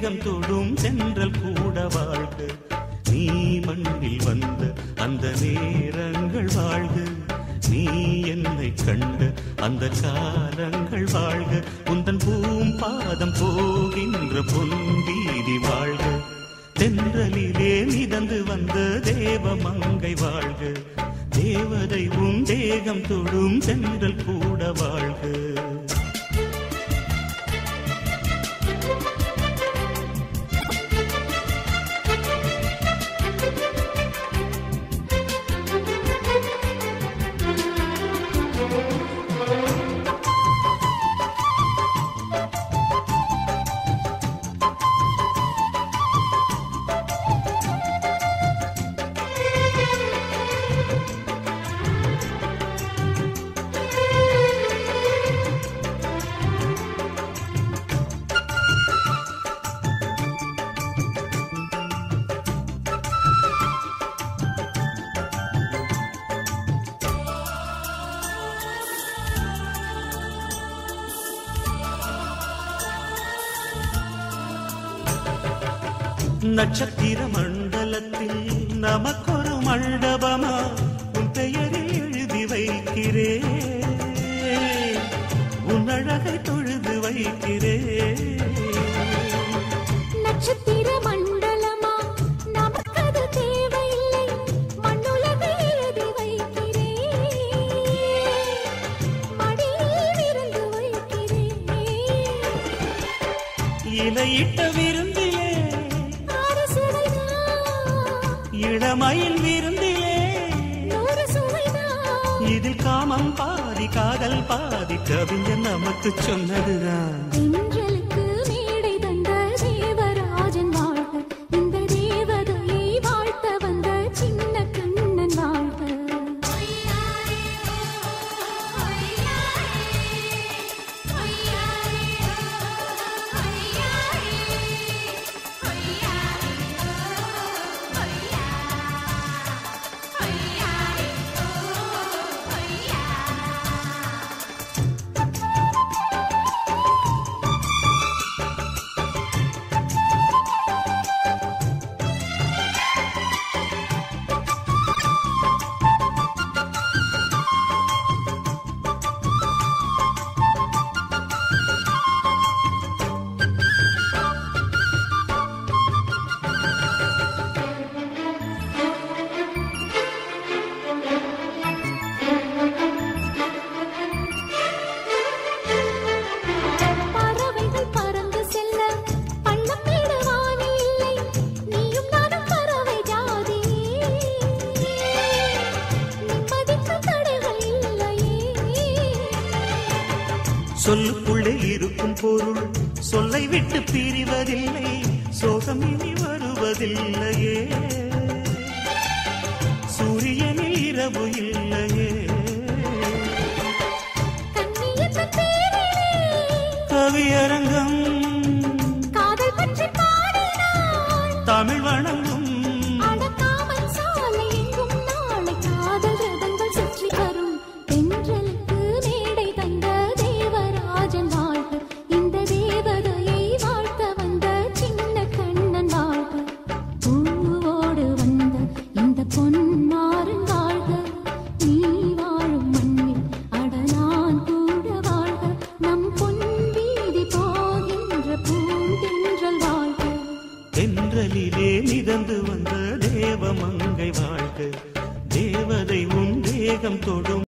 தேகம் தொடும் சென்றல் கூட வாழ்க நீ மண்ணில் வந்த அந்த நேரங்கள் வாழ்க நீ என்னை கண்ட அந்த காலங்கள் வாழ்க உந்தன் பூம் பாதம் போகின்ற பொன்வீதி வாழ்க தென்றலிலே மிதந்து வந்த தேவ மங்கை வாழ்க தேவதை உன் தேகம் தொடும் சென்றல் கூட வாழ்க நட்சத்திர மண்டலத்தில் நமக்கொரு மண்டபமா உன் பெயரில் எழுதி வைக்கிறேன் உன் அழகை தொழுது வைக்கிறேன் நட்சத்திர மண்டலமா நமக்கது தேவையில்லை மண்ணுலகை எழுதி வைக்கிறேன் மடியில் இருந்து வைக்கிறேன் இலையிட்ட விருந்திலே ஆறு சுவைதான் இளமயில் விருந்திலே நூறு சுவைதான் இதில் காமம் பாதி காதல் பாதி கவிஞர் நமக்கு சொன்னதுதான் தென்றலுக்கு மேடை தந்த தேவராஜன் வாழ்க இந்த தேவதையை வாழ்த்த வந்த சின்ன கண்ணன் வாழ்க பறவைகள் பறந்து செல்ல பள்ளம் மேடு வானில் இல்லை நீயும் நானும் பறவை ஜாதி நிம்மதிக்கு தடைகள் இல்லையே சொல்லுக்குள்ளே இருக்கும் பொருள் சொல்லை விட்டு பிரிவதில்லை சோகம் இனி வருவதில்லையே சூரியனில் இரவு இல்லையே கண்ணியத்தின் பேரிலே கவியரங்கம் காதல் பற்றி பாடினாள் தமிழ் வணங்கும் அடக்காமல் சாலை எங்கும் நாளை காதல் ரதங்கள் சுற்றி வரும் தென்றலுக்கு மேடை தந்த தேவராஜன் வாழ்க இந்த தேவதையை வாழ்த்த வந்த சின்ன கண்ணன் வாழ்க பூவோடு வந்த இந்த பொன்மாறன் வாழ்க நீ வாழும் மண்ணில் அட நான் கூட வாழ்க நம் பொன் வீதி போகின்ற பூந்தென்றல் வாழ்க தென்றலிலே மிதந்து வந்த தேவ மங்கை வாழ்க தேவதை உன் தேகம் தொடும்